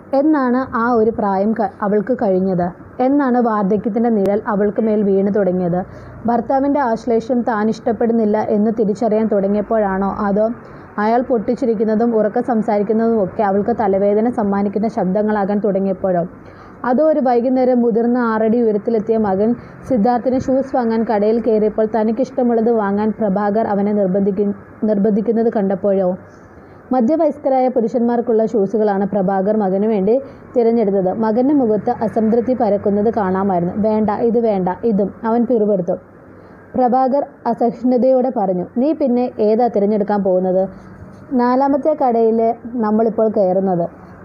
എന്നാണ് ആ ഒരു പ്രായം ക- അവൾക്ക് കഴിഞ്ഞത് എന്നാണ് വാർദ്ധക്യത്തിൻ്റെ നിഴൽ അവൾക്ക് മേൽ വീണു തുടങ്ങിയത് ഭർത്താവിൻ്റെ ആശ്ലേഷം താൻ ഇഷ്ടപ്പെടുന്നില്ല എന്ന് തിരിച്ചറിയാൻ തുടങ്ങിയപ്പോഴാണോ അതോ അയാൾ പൊട്ടിച്ചിരിക്കുന്നതും ഉറക്കെ സംസാരിക്കുന്നതും ഒക്കെ അവൾക്ക് തലവേദന സമ്മാനിക്കുന്ന ശബ്ദങ്ങളാകാൻ തുടങ്ങിയപ്പോഴോ അതോ ഒരു വൈകുന്നേരം മുതിർന്ന ആറടി ഉയരത്തിലെത്തിയ മകൻ സിദ്ധാർത്ഥിന് ഷൂസ് വാങ്ങാൻ കടയിൽ കയറിയപ്പോൾ തനിക്കിഷ്ടമുള്ളത് വാങ്ങാൻ പ്രഭാകർ അവനെ നിർബന്ധിക്കു നിർബന്ധിക്കുന്നത് കണ്ടപ്പോഴോ മധ്യവയസ്കരായ പുരുഷന്മാർക്കുള്ള ഷൂസുകളാണ് പ്രഭാകർ മകന് വേണ്ടി തിരഞ്ഞെടുത്തത് മകൻ്റെ മുഖത്ത് അസംതൃപ്തി പരക്കുന്നത് കാണാമായിരുന്നു വേണ്ട ഇത് വേണ്ട ഇതും അവൻ പിറുപെടുത്തു പ്രഭാകർ അസഹിഷ്ണുതയോടെ പറഞ്ഞു നീ പിന്നെ ഏതാ തിരഞ്ഞെടുക്കാൻ പോകുന്നത് നാലാമത്തെ കടയിൽ നമ്മളിപ്പോൾ കയറുന്നത്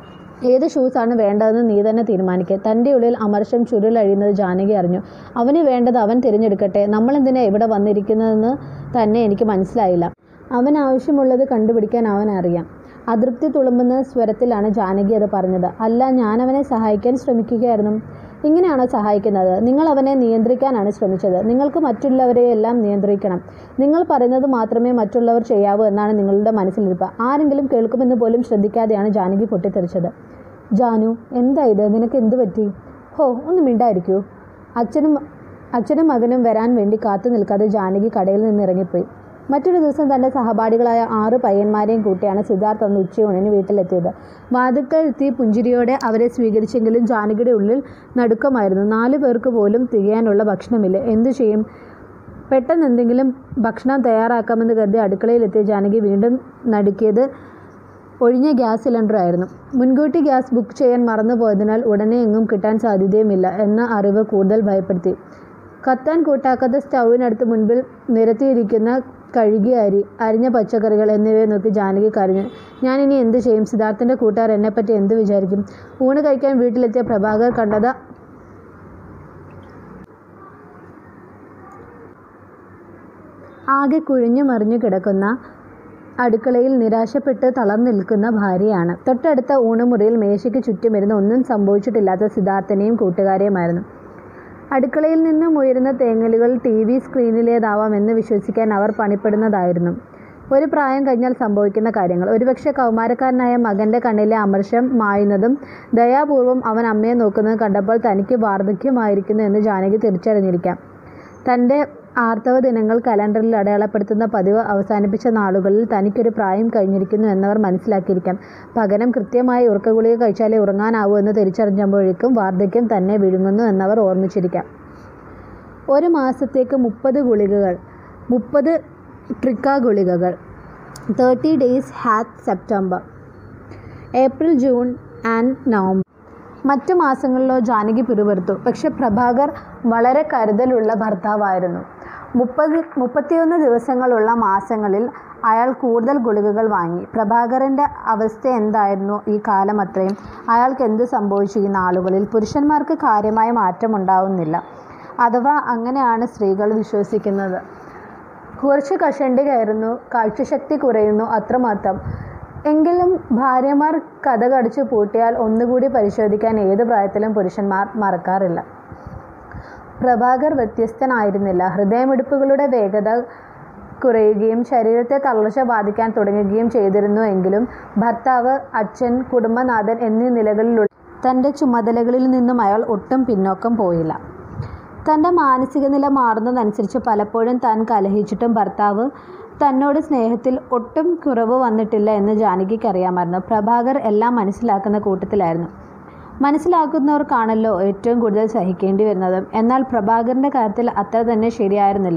ഏത് ഷൂസാണ് വേണ്ടതെന്ന് നീ തന്നെ തീരുമാനിക്കുക തൻ്റെ ഉള്ളിൽ അമർഷം ചുരുളഴിയുന്നത് ജാനകി അറിഞ്ഞു അവന് വേണ്ടത് അവൻ തിരഞ്ഞെടുക്കട്ടെ നമ്മളെന്തിനാ ഇവിടെ വന്നിരിക്കുന്നതെന്ന് തന്നെ എനിക്ക് മനസ്സിലായില്ല അവൻ ആവശ്യമുള്ളത് കണ്ടുപിടിക്കാൻ അവൻ അറിയാം അതൃപ്തി തുളുമ്പുന്ന സ്വരത്തിലാണ് ജാനകി അത് പറഞ്ഞത് അല്ല ഞാൻ അവനെ സഹായിക്കാൻ ശ്രമിക്കുകയായിരുന്നു ഇങ്ങനെയാണോ സഹായിക്കുന്നത് നിങ്ങൾ അവനെ നിയന്ത്രിക്കാനാണ് ശ്രമിച്ചത് നിങ്ങൾക്ക് മറ്റുള്ളവരെയെല്ലാം നിയന്ത്രിക്കണം നിങ്ങൾ പറയുന്നത് മാത്രമേ മറ്റുള്ളവർ ചെയ്യാവൂ എന്നാണ് നിങ്ങളുടെ മനസ്സിലിരിപ്പ് ആരെങ്കിലും കേൾക്കുമെന്ന് പോലും ശ്രദ്ധിക്കാതെയാണ് ജാനകി പൊട്ടിത്തെറിച്ചത് ജാനു എന്താ ഇത് നിനക്ക് എന്ത് പറ്റി ഹോ ഒന്ന് മിണ്ടായിരിക്കൂ അച്ഛനും അച്ഛനും മകനും വരാൻ വേണ്ടി കാത്തു നിൽക്കാതെ ജാനകി കടയിൽ നിന്ന് ഇറങ്ങിപ്പോയി മറ്റൊരു ദിവസം തൻ്റെ സഹപാഠികളായ ആറ് പയ്യന്മാരെയും കൂട്ടിയാണ് സിദ്ധാർത്ഥ് അന്ന് ഉച്ചയൂണിന് വീട്ടിലെത്തിയത് വാതുക്കൾ എത്തി പുഞ്ചിരിയോടെ അവരെ സ്വീകരിച്ചെങ്കിലും ജാനകിയുടെ ഉള്ളിൽ നടുക്കമായിരുന്നു നാലു പേർക്ക് പോലും തികയാനുള്ള ഭക്ഷണമില്ല എന്തു ചെയ്യും പെട്ടെന്ന് എന്തെങ്കിലും ഭക്ഷണം തയ്യാറാക്കാമെന്ന് കരുതി അടുക്കളയിലെത്തിയ ജാനകി വീണ്ടും നടുക്കിയത് ഒഴിഞ്ഞ ഗ്യാസ് സിലിണ്ടറായിരുന്നു മുൻകൂട്ടി ഗ്യാസ് ബുക്ക് ചെയ്യാൻ മറന്നുപോയതിനാൽ ഉടനെ എങ്ങും കിട്ടാൻ സാധ്യതയുമില്ല എന്ന അറിവ് കൂടുതൽ ഭയപ്പെടുത്തി കത്താൻ കൂട്ടാക്കാത്ത സ്റ്റൗവിനടുത്ത് മുൻപിൽ നിരത്തിയിരിക്കുന്ന കഴുകിയ അരി അരിഞ്ഞ പച്ചക്കറികൾ എന്നിവയെ നോക്കി ജാനകി കരഞ്ഞു ഞാനിനി എന്ത് ചെയ്യും സിദ്ധാർത്ഥിൻ്റെ കൂട്ടുകാർ എന്നെപ്പറ്റി എന്ത് വിചാരിക്കും ഊണ് കഴിക്കാൻ വീട്ടിലെത്തിയ പ്രഭാകർ കണ്ടത് ആകെ കുഴിഞ്ഞു മറിഞ്ഞു കിടക്കുന്ന അടുക്കളയിൽ നിരാശപ്പെട്ട് തളർന്നു നിൽക്കുന്ന ഭാര്യയാണ് തൊട്ടടുത്ത ഊണുമുറിയിൽ മേശയ്ക്ക് ചുറ്റുമിരുന്ന് ഒന്നും സംഭവിച്ചിട്ടില്ലാത്ത സിദ്ധാർത്ഥനെയും കൂട്ടുകാരെയുമായിരുന്നു അടുക്കളയിൽ നിന്നും ഉയരുന്ന തേങ്ങലുകൾ ടി വി സ്ക്രീനിലേതാവാം എന്ന് വിശ്വസിക്കാൻ അവർ പണിപ്പെടുന്നതായിരുന്നു ഒരു പ്രായം കഴിഞ്ഞാൽ സംഭവിക്കുന്ന കാര്യങ്ങൾ ഒരുപക്ഷെ കൗമാരക്കാരനായ മകൻ്റെ കണ്ണിലെ അമർഷം മായുന്നതും ദയാപൂർവം അവൻ അമ്മയെ നോക്കുന്നത് കണ്ടപ്പോൾ തനിക്ക് വാർദ്ധക്യമായിരിക്കുന്നു എന്ന് ജാനകി തിരിച്ചറിഞ്ഞിരിക്കാം തൻ്റെ ആർത്തവ ദിനങ്ങൾ കലണ്ടറിൽ അടയാളപ്പെടുത്തുന്ന പതിവ് അവസാനിപ്പിച്ച നാളുകളിൽ തനിക്കൊരു പ്രായം കഴിഞ്ഞിരിക്കുന്നു എന്നവർ മനസ്സിലാക്കിയിരിക്കാം പകരം കൃത്യമായി ഉറക്കഗുളിക കഴിച്ചാലേ ഉറങ്ങാനാവൂ എന്ന് തിരിച്ചറിഞ്ഞപ്പോഴേക്കും വാർദ്ധക്യം തന്നെ വിഴുങ്ങുന്നു എന്നവർ ഓർമ്മിച്ചിരിക്കാം ഒരു മാസത്തേക്ക് മുപ്പത് ഗുളികകൾ മുപ്പത് ട്രിക്ക ഗുളികകൾ thirty days hath September April June and November മറ്റു മാസങ്ങളിലോ ജാനകി പിറുപെടുത്തു പക്ഷെ പ്രഭാകർ വളരെ കരുതലുള്ള ഭർത്താവായിരുന്നു മുപ്പത് മുപ്പത്തിയൊന്ന് ദിവസങ്ങളുള്ള മാസങ്ങളിൽ അയാൾ കൂടുതൽ ഗുളികകൾ വാങ്ങി പ്രഭാകരൻ്റെ അവസ്ഥ എന്തായിരുന്നു ഈ കാലം അത്രയും അയാൾക്ക് എന്ത് സംഭവിച്ചു ഈ നാളുകളിൽ പുരുഷന്മാർക്ക് കാര്യമായ മാറ്റമുണ്ടാവുന്നില്ല അഥവാ അങ്ങനെയാണ് സ്ത്രീകൾ വിശ്വസിക്കുന്നത് കുറച്ച് കഷണ്ടി കയറുന്നു കാഴ്ചശക്തി കുറയുന്നു അത്രമാത്രം എങ്കിലും ഭാര്യമാർ കഥ കടിച്ചു പൂട്ടിയാൽ ഒന്നുകൂടി പരിശോധിക്കാൻ ഏത് പ്രായത്തിലും പുരുഷന്മാർ മറക്കാറില്ല പ്രഭാകർ വ്യത്യസ്തനായിരുന്നില്ല ഹൃദയമിടിപ്പുകളുടെ വേഗത കുറയുകയും ശരീരത്തെ തളർച്ച ബാധിക്കാൻ തുടങ്ങുകയും ചെയ്തിരുന്നു എങ്കിലും ഭർത്താവ് അച്ഛൻ കുടുംബനാഥൻ എന്നീ നിലകളിലുള്ള തൻ്റെ ചുമതലകളിൽ നിന്നും അയാൾ ഒട്ടും പിന്നോക്കം പോയില്ല തൻ്റെ മാനസിക നില മാറുന്നതനുസരിച്ച് പലപ്പോഴും താൻ കലഹിച്ചിട്ടും ഭർത്താവ് തന്നോട് സ്നേഹത്തിൽ ഒട്ടും കുറവ് വന്നിട്ടില്ല എന്ന് ജാനകിക്ക് അറിയാമായിരുന്നു പ്രഭാകർ എല്ലാം മനസ്സിലാക്കുന്ന കൂട്ടത്തിലായിരുന്നു മനസ്സിലാക്കുന്നവർക്കാണല്ലോ ഏറ്റവും കൂടുതൽ സഹിക്കേണ്ടി വരുന്നത് എന്നാൽ പ്രഭാകറിൻ്റെ കാര്യത്തിൽ അത്ര തന്നെ ശരിയായിരുന്നില്ല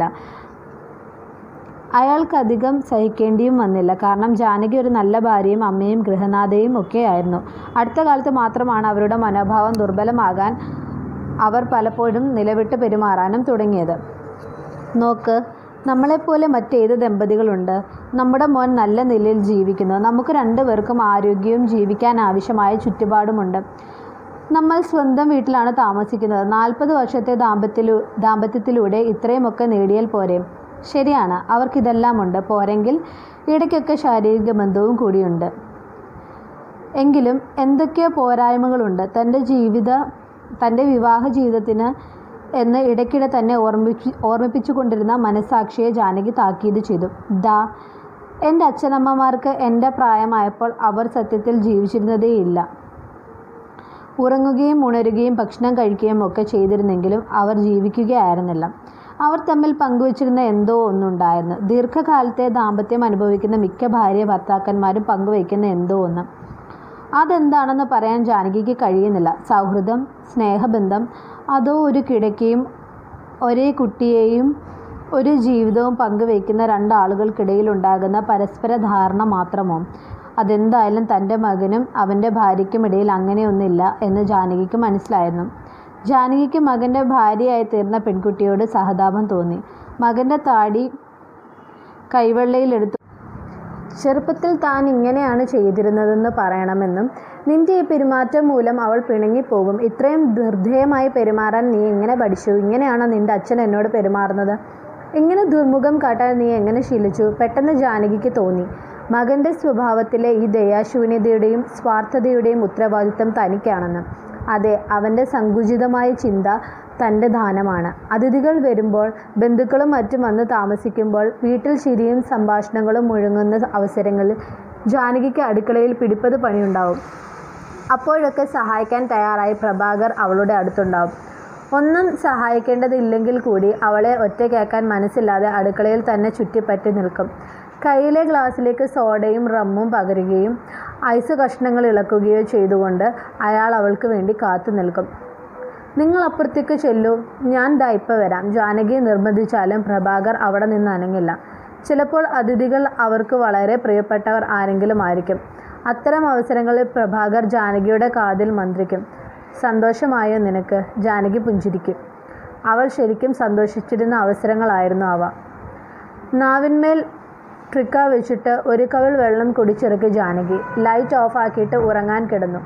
അയാൾക്കധികം സഹിക്കേണ്ടിയും വന്നില്ല കാരണം ജാനകി ഒരു നല്ല ഭാര്യയും അമ്മയും ഗൃഹനാഥയും ഒക്കെ ആയിരുന്നു അടുത്ത കാലത്ത് മാത്രമാണ് അവരുടെ മനോഭാവം ദുർബലമാകാൻ അവർ പലപ്പോഴും നിലവിട്ട് പെരുമാറാനും തുടങ്ങിയത് നോക്ക് നമ്മളെപ്പോലെ മറ്റേത് ദമ്പതികളുണ്ട് നമ്മുടെ മോൻ നല്ല നിലയിൽ ജീവിക്കുന്നു നമുക്ക് രണ്ടുപേർക്കും ആരോഗ്യവും ജീവിക്കാൻ ആവശ്യമായ ചുറ്റുപാടുമുണ്ട് നമ്മൾ സ്വന്തം വീട്ടിലാണ് താമസിക്കുന്നത് നാൽപ്പത് വർഷത്തെ ദാമ്പത്യത്തിലൂ ദാമ്പത്യത്തിലൂടെ ഇത്രയുമൊക്കെ നേടിയാൽ പോരെ ശരിയാണ് അവർക്കിതെല്ലാം ഉണ്ട് പോരെങ്കിൽ ഇടയ്ക്കൊക്കെ ശാരീരിക ബന്ധവും കൂടിയുണ്ട് എങ്കിലും എന്തൊക്കെയോ പോരായ്മകളുണ്ട് തൻ്റെ ജീവിത തൻ്റെ വിവാഹ ജീവിതത്തിന് എന്ന് ഇടയ്ക്കിടെ തന്നെ ഓർമ്മിപ്പി ഓർമ്മിപ്പിച്ചുകൊണ്ടിരുന്ന മനസ്സാക്ഷിയെ ജാനകി താക്കീത് ചെയ്തു ദാ എൻ്റെ അച്ഛനമ്മമാർക്ക് എൻ്റെ പ്രായമായപ്പോൾ അവർ സത്യത്തിൽ ജീവിച്ചിരുന്നതേയില്ല ഉറങ്ങുകയും ഉണരുകയും ഭക്ഷണം കഴിക്കുകയും ഒക്കെ ചെയ്തിരുന്നെങ്കിലും അവർ ജീവിക്കുകയായിരുന്നില്ല അവർ തമ്മിൽ പങ്കുവച്ചിരുന്ന എന്തോ ഒന്നുണ്ടായിരുന്നു ദീർഘകാലത്തെ ദാമ്പത്യം അനുഭവിക്കുന്ന മിക്ക ഭാര്യ ഭർത്താക്കന്മാരും പങ്കുവയ്ക്കുന്ന എന്തോ ഒന്ന് അതെന്താണെന്ന് പറയാൻ ജാനകിക്ക് കഴിയുന്നില്ല സൗഹൃദം സ്നേഹബന്ധം അതോ ഒരു കിടക്കയും ഒരേ കുട്ടിയെയും ഒരു ജീവിതവും പങ്കുവയ്ക്കുന്ന രണ്ടാളുകൾക്കിടയിൽ ഉണ്ടാകുന്ന പരസ്പര ധാരണ മാത്രമോ അതെന്തായാലും തൻ്റെ മകനും അവൻ്റെ ഭാര്യയ്ക്കുമിടയിൽ അങ്ങനെയൊന്നില്ല എന്ന് ജാനകിക്ക് മനസ്സിലായിരുന്നു ജാനകിക്ക് മകൻ്റെ ഭാര്യയായി തീർന്ന പെൺകുട്ടിയോട് സഹതാപം തോന്നി മകൻ്റെ താടി കൈവെള്ളയിലെടുത്തു ചെറുപ്പത്തിൽ താൻ ഇങ്ങനെയാണ് ചെയ്തിരുന്നതെന്ന് പറയണമെന്നും നിന്റെ ഈ പെരുമാറ്റം മൂലം അവൾ പിണങ്ങിപ്പോകും ഇത്രയും നിർദ്ധേയമായി പെരുമാറാൻ നീ എങ്ങനെ പഠിച്ചു ഇങ്ങനെയാണോ നിന്റെ അച്ഛൻ എന്നോട് പെരുമാറുന്നത് ഇങ്ങനെ ദുർമുഖം കാട്ടാൻ നീ എങ്ങനെ ശീലിച്ചു പെട്ടെന്ന് ജാനകിക്ക് തോന്നി മകൻ്റെ സ്വഭാവത്തിലെ ഈ ദയാശൂന്യതയുടെയും സ്വാർത്ഥതയുടെയും ഉത്തരവാദിത്തം തനിക്കാണെന്ന് അതെ അവൻ്റെ സങ്കുചിതമായ ചിന്ത തൻ്റെ ദാനമാണ് അതിഥികൾ വരുമ്പോൾ ബന്ധുക്കളും മറ്റും വന്ന് താമസിക്കുമ്പോൾ വീട്ടിൽ ചിരിയും സംഭാഷണങ്ങളും മുഴങ്ങുന്ന അവസരങ്ങളിൽ ജാനകിക്ക് അടുക്കളയിൽ പിടിപ്പത് പണിയുണ്ടാവും അപ്പോഴൊക്കെ സഹായിക്കാൻ തയ്യാറായി പ്രഭാകർ അവളുടെ അടുത്തുണ്ടാവും ഒന്നും സഹായിക്കേണ്ടതില്ലെങ്കിൽ കൂടി അവളെ ഒറ്റയ്ക്കാക്കാൻ മനസ്സില്ലാതെ അടുക്കളയിൽ തന്നെ ചുറ്റിപ്പറ്റി നിൽക്കും കയ്യിലെ ഗ്ലാസ്സിലേക്ക് സോഡയും റമ്മും പകരുകയും ഐസ് കഷ്ണങ്ങൾ ഇളക്കുകയോ ചെയ്തുകൊണ്ട് അയാൾ അവൾക്ക് വേണ്ടി കാത്തു നിൽക്കും നിങ്ങൾ അപ്പുറത്തേക്ക് ചെല്ലൂ ഞാൻ ദാ ഇപ്പം വരാം ജാനകി നിർബന്ധിച്ചാലും പ്രഭാകർ അവിടെ നിന്ന് അനങ്ങില്ല ചിലപ്പോൾ അതിഥികൾ അവർക്ക് വളരെ പ്രിയപ്പെട്ടവർ ആരെങ്കിലും ആയിരിക്കും അത്തരം അവസരങ്ങളിൽ പ്രഭാകർ ജാനകിയുടെ കാതിൽ മന്ത്രിക്കും സന്തോഷമായോ നിനക്ക് ജാനകി പുഞ്ചിരിക്കും അവൾ ശരിക്കും സന്തോഷിച്ചിരുന്ന അവസരങ്ങളായിരുന്നു അവ നാവിന്മേൽ ട്രിക്ക വെച്ചിട്ട് ഒരു കവിൾ വെള്ളം കുടിച്ചിറക്കി ജാനകി ലൈറ്റ് ഓഫ് ആക്കിയിട്ട് ഉറങ്ങാൻ കിടന്നു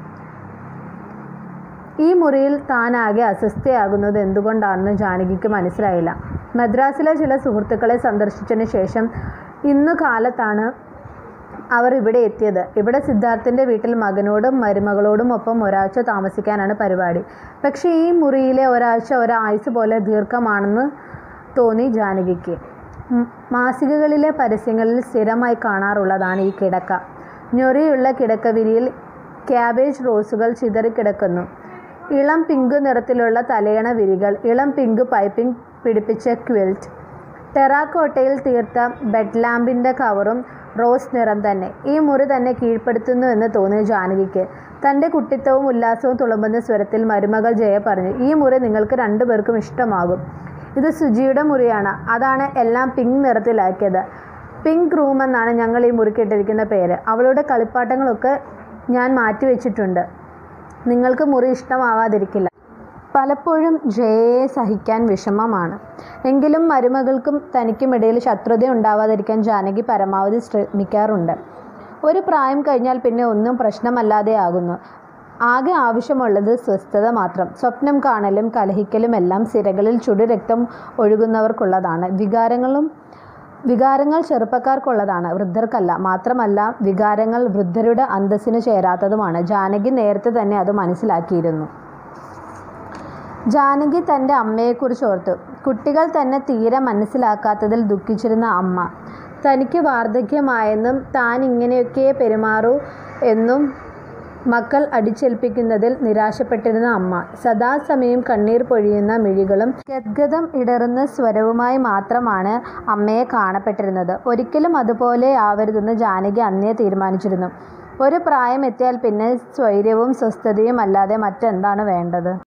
ഈ മുറിയിൽ താനാകെ അസ്വസ്ഥയാകുന്നത് എന്തുകൊണ്ടാണെന്ന് ജാനകിക്ക് മനസ്സിലായില്ല മദ്രാസിലെ ചില സുഹൃത്തുക്കളെ സന്ദർശിച്ചതിന് ശേഷം ഇന്നു കാലത്താണ് അവർ ഇവിടെ എത്തിയത് ഇവിടെ സിദ്ധാർത്ഥിൻ്റെ വീട്ടിൽ മകനോടും മരുമകളോടും ഒപ്പം ഒരാഴ്ച താമസിക്കാനാണ് പരിപാടി പക്ഷേ ഈ മുറിയിലെ ഒരാഴ്ച ഒരാഴ്ച പോലെ ദീർഘമാണെന്ന് തോന്നി ജാനകിക്ക് ഉം, മാസികകളിലെ പരസ്യങ്ങളിൽ സ്ഥിരമായി കാണാറുള്ളതാണ് ഈ കിടക്ക ഞൊറിയുള്ള കിടക്കവിരിയിൽ ക്യാബേജ് റോസുകൾ ചിതറിക്കിടക്കുന്നു ഇളം പിങ്ക് നിറത്തിലുള്ള തലയണ വിരികൾ ഇളം പിങ്ക് പൈപ്പിംഗ് പിടിപ്പിച്ച ക്വിൽറ്റ് ടെറാക്കോട്ടയിൽ തീർത്ത ബെഡ് ലാമ്പിൻ്റെ കവറും റോസ് നിറം തന്നെ ഈ മുറി തന്നെ കീഴ്പ്പെടുത്തുന്നു എന്ന് തോന്നി ജാനകിക്ക് തൻ്റെ കുട്ടിത്തവും ഉല്ലാസവും തുളുമ്പുന്ന സ്വരത്തിൽ മരുമകൾ ജയ പറഞ്ഞു ഈ മുറി നിങ്ങൾക്ക് രണ്ടുപേർക്കും ഇഷ്ടമാകും ഇത് സുജിയുടെ മുറിയാണ് അതാണ് എല്ലാം പിങ്ക് നിറത്തിലാക്കിയത് പിങ്ക് റൂം എന്നാണ് ഞങ്ങൾ ഈ മുറിക്കിട്ടിരിക്കുന്ന പേര് അവളുടെ കളിപ്പാട്ടങ്ങളൊക്കെ ഞാൻ മാറ്റിവെച്ചിട്ടുണ്ട് നിങ്ങൾക്ക് മുറി ഇഷ്ടമാവാതിരിക്കില്ല പലപ്പോഴും ജയയെ സഹിക്കാൻ വിഷമമാണ് എങ്കിലും മരുമകൾക്കും തനിക്കുമിടയിൽ ശത്രുത ഉണ്ടാവാതിരിക്കാൻ ജാനകി പരമാവധി ശ്രമിക്കാറുണ്ട് ഒരു പ്രായം കഴിഞ്ഞാൽ പിന്നെ ഒന്നും പ്രശ്നമല്ലാതെയാകുന്നു ആകെ ആവശ്യമുള്ളത് സ്വസ്ഥത മാത്രം സ്വപ്നം കാണലും കലഹിക്കലും എല്ലാം സിരകളിൽ ചുടുരക്തം ഒഴുകുന്നവർക്കുള്ളതാണ് വികാരങ്ങളും വികാരങ്ങൾ ചെറുപ്പക്കാർക്കുള്ളതാണ് വൃദ്ധർക്കല്ല മാത്രമല്ല വികാരങ്ങൾ വൃദ്ധരുടെ അന്തസ്സിന് ചേരാത്തതുമാണ് ജാനകി നേരത്തെ തന്നെ അത് മനസ്സിലാക്കിയിരുന്നു ജാനകി തൻ്റെ അമ്മയെക്കുറിച്ച് ഓർത്തു കുട്ടികൾ തന്നെ തീരെ മനസ്സിലാക്കാത്തതിൽ ദുഃഖിച്ചിരുന്ന അമ്മ തനിക്ക് വാർദ്ധക്യമായെന്നും താൻ ഇങ്ങനെയൊക്കെ പെരുമാറൂ എന്നും മക്കൾ അടിച്ചേൽപ്പിക്കുന്നതിൽ നിരാശപ്പെട്ടിരുന്ന അമ്മ സദാസമയം കണ്ണീർ പൊഴിയുന്ന മിഴികളും ഗദ്ഗതം ഇടറുന്ന സ്വരവുമായി മാത്രമാണ് അമ്മയെ കാണപ്പെട്ടിരുന്നത് ഒരിക്കലും അതുപോലെ ആവരുതെന്ന് ജാനകി അന്നേ തീരുമാനിച്ചിരുന്നു ഒരു പ്രായം എത്തിയാൽ പിന്നെ സ്വൈര്യവും സ്വസ്ഥതയും അല്ലാതെ മറ്റെന്താണ് വേണ്ടത്